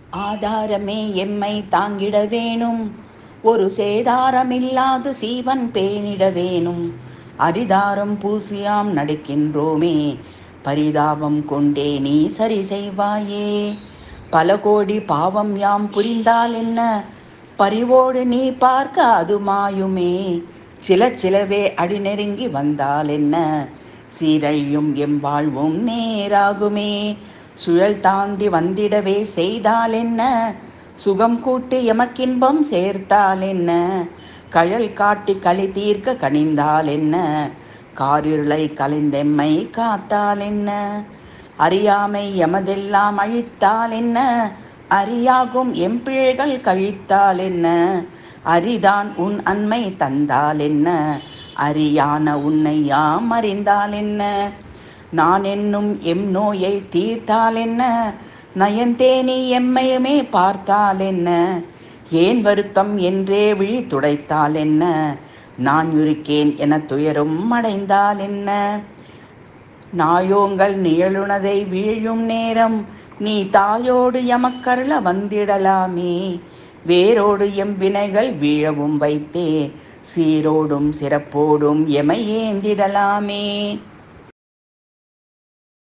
ஆதாரமே எம்மை தாங்கிட வேணும் ஒரு சேதாரமில்லாது சீவன் பேணிட வேணும் அரிதாரம் பூசியாம் நடக்கின்றோமே பரிதாபம் கொண்டே நீ சரி செய்வாயே பல கோடி பாவம் யாம் புரிந்தால் என்ன பரிவோடு நீ பார்க்க அது மாயுமே சில சிலவே அடி நெருங்கி வந்தால் என்ன சீரழியும் எம் வாழ்வும் நேராகுமே சுழல் தாண்டி வந்திடவே செய்தால் என்ன சுகம் கூட்டி எமக்கின்பம் சேர்த்தால் என்ன கழல் காட்டி களி தீர்க்க கனிந்தால் என்ன காரிருளை கலைந்தெம்மை காத்தால் என்ன அறியாமை எமதெல்லாம் அழித்தால் என்ன அறியாகும் எம்பிழைகள் கழித்தால் என்ன அரிதான் உன் அண்மை தந்தால் என்ன அறியான உன்னை யாம் அறிந்தால் என்ன நான் என்னும் எம் நோயை தீர்த்தால் என்ன நயந்தேனி எம்மையுமே பார்த்தால் என்ன ஏன் வருத்தம் என்றே விழி துடைத்தால் என்ன நான் இருக்கேன் என துயரும் அடைந்தால் என்ன நாயோங்கள் நிழலுனதை வீழும் நேரம் நீ தாயோடு எமக்கருள வந்திடலாமே வேரோடு எம் வினைகள் வீழவும் வைத்தே சீரோடும் சிறப்போடும் எமையேந்திடலாமே